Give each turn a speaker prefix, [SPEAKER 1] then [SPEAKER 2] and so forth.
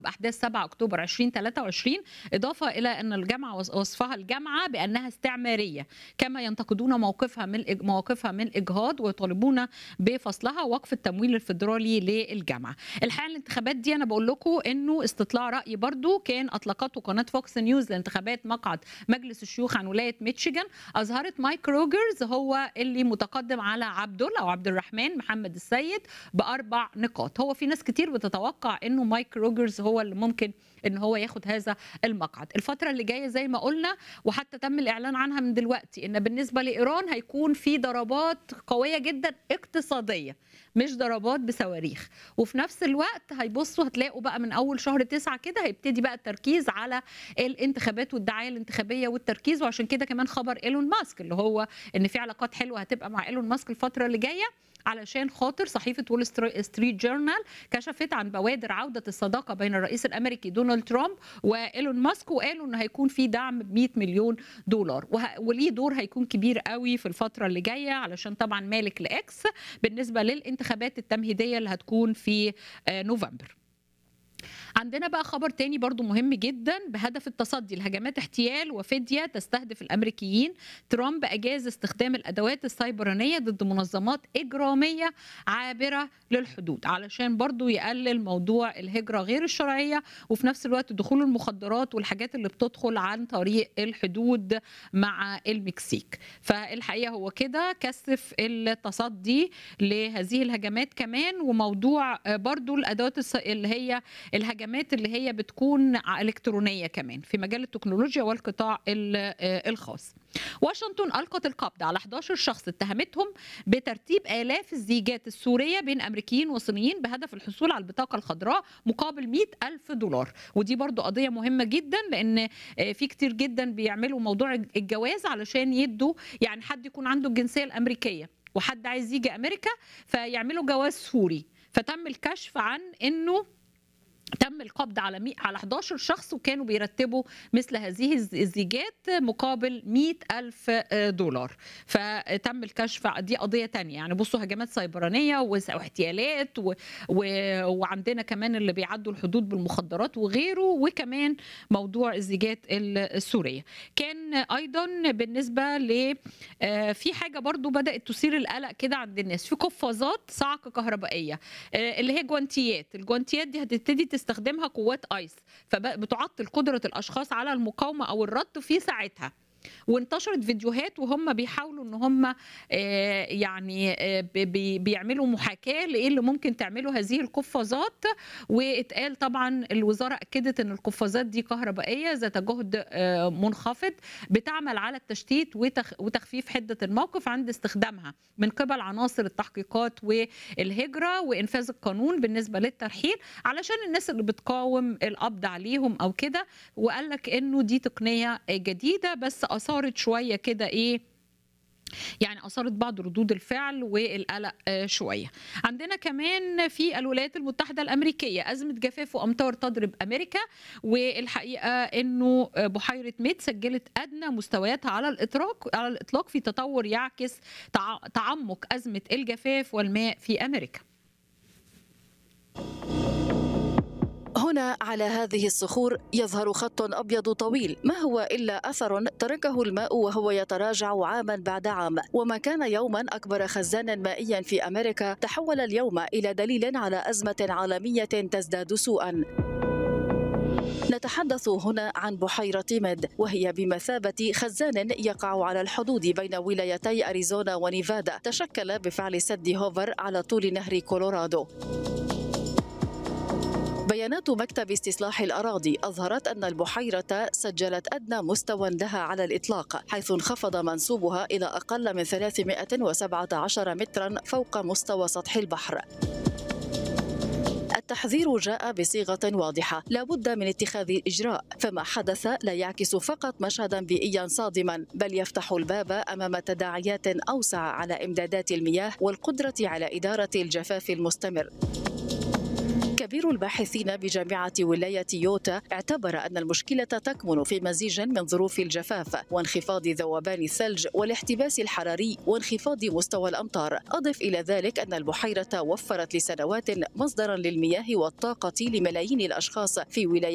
[SPEAKER 1] باحداث 7 اكتوبر 2023 اضافه الى ان الجامعه وصفها الجامعه بانها استعماريه كما ينتقدون موقفها من مواقفها من الاجهاض ويطالبون بفصلها ووقف التمويل الفدرالي للجامعه الحقيقه الانتخابات دي انا بقول لكم انه استطلاع راي برضو كان اطلقته قناه فوكس نيوز لانتخابات مقعد مجلس الشيوخ عن ولايه ميتشيغان اظهرت مايك روجرز هو اللي متقدم على عبدل او عبد الرحمن محمد السيد باربع نقاط هو في ناس كتير بتتوقع انه مايك روجرز هو اللي ممكن ان هو ياخد هذا المقعد الفتره اللي جايه زي ما قلنا وحتى تم الاعلان عنها من دلوقتي ان بالنسبه لايران هيكون في ضربات قويه جدا اقتصاديه مش ضربات بصواريخ وفي نفس الوقت هيبصوا هتلاقوا بقى من اول شهر تسعة كده هيبتدي بقى التركيز على الانتخابات والدعايه الانتخابيه والتركيز وعشان كده كمان خبر ايلون ماسك اللي هو ان في علاقات حلوه هتبقى مع ايلون ماسك الفتره اللي جايه علشان خاطر صحيفه وول ستريت جورنال كشفت عن بوادر عوده الصداقه بين الرئيس الامريكي دونالد ترامب وايلون ماسك وقالوا ان هيكون في دعم ب 100 مليون دولار وليه دور هيكون كبير قوي في الفتره اللي جايه علشان طبعا مالك لاكس بالنسبه للانتخابات التمهيديه اللي هتكون في نوفمبر عندنا بقى خبر تاني برضو مهم جدا بهدف التصدي لهجمات احتيال وفدية تستهدف الأمريكيين ترامب أجاز استخدام الأدوات السيبرانية ضد منظمات إجرامية عابرة للحدود علشان برضو يقلل موضوع الهجرة غير الشرعية وفي نفس الوقت دخول المخدرات والحاجات اللي بتدخل عن طريق الحدود مع المكسيك فالحقيقة هو كده كثف التصدي لهذه الهجمات كمان وموضوع برضو الأدوات اللي هي الهجمات الهجمات اللي هي بتكون الكترونيه كمان في مجال التكنولوجيا والقطاع الخاص. واشنطن القت القبض على 11 شخص اتهمتهم بترتيب الاف الزيجات السوريه بين امريكيين وصينيين بهدف الحصول على البطاقه الخضراء مقابل 100 الف دولار ودي برضو قضيه مهمه جدا لان في كتير جدا بيعملوا موضوع الجواز علشان يدوا يعني حد يكون عنده الجنسيه الامريكيه وحد عايز يجي امريكا فيعملوا جواز سوري فتم الكشف عن انه تم القبض على مي... على 11 شخص وكانوا بيرتبوا مثل هذه الزيجات مقابل 100 ألف دولار فتم الكشف دي قضية تانية يعني بصوا هجمات سيبرانية واحتيالات و... و... وعندنا كمان اللي بيعدوا الحدود بالمخدرات وغيره وكمان موضوع الزيجات السورية كان أيضا بالنسبة ل في حاجة برضو بدأت تثير القلق كده عند الناس في قفازات صعقة كهربائية اللي هي جوانتيات الجوانتيات دي هتبتدي تستخدمها قوات ايس فبتعطل قدره الاشخاص على المقاومه او الرد في ساعتها وانتشرت فيديوهات وهم بيحاولوا ان هم يعني بيعملوا محاكاه لايه اللي ممكن تعمله هذه القفازات واتقال طبعا الوزاره اكدت ان القفازات دي كهربائيه ذات جهد منخفض بتعمل على التشتيت وتخفيف حده الموقف عند استخدامها من قبل عناصر التحقيقات والهجره وانفاذ القانون بالنسبه للترحيل علشان الناس اللي بتقاوم القبض عليهم او كده وقال لك انه دي تقنيه جديده بس اثارت شويه كده ايه يعني اثارت بعض ردود الفعل والقلق شويه. عندنا كمان في الولايات المتحده الامريكيه ازمه جفاف وامطار تضرب امريكا والحقيقه انه بحيره ميت سجلت ادنى مستوياتها على الاطلاق على الاطلاق في تطور يعكس تعمق ازمه الجفاف والماء في امريكا.
[SPEAKER 2] هنا على هذه الصخور يظهر خط ابيض طويل ما هو الا اثر تركه الماء وهو يتراجع عاما بعد عام وما كان يوما اكبر خزان مائيا في امريكا تحول اليوم الى دليل على ازمه عالميه تزداد سوءا نتحدث هنا عن بحيرة ميد وهي بمثابة خزان يقع على الحدود بين ولايتي أريزونا ونيفادا تشكل بفعل سد هوفر على طول نهر كولورادو بيانات مكتب استصلاح الأراضي أظهرت أن البحيرة سجلت أدنى مستوى لها على الإطلاق حيث انخفض منسوبها إلى أقل من 317 مترا فوق مستوى سطح البحر التحذير جاء بصيغة واضحة لا بد من اتخاذ إجراء فما حدث لا يعكس فقط مشهدا بيئيا صادما بل يفتح الباب أمام تداعيات أوسع على إمدادات المياه والقدرة على إدارة الجفاف المستمر كبير الباحثين بجامعة ولاية يوتا اعتبر أن المشكلة تكمن في مزيج من ظروف الجفاف وانخفاض ذوبان الثلج والاحتباس الحراري وانخفاض مستوى الأمطار أضف إلى ذلك أن البحيرة وفرت لسنوات مصدرا للمياه والطاقة لملايين الأشخاص في ولاية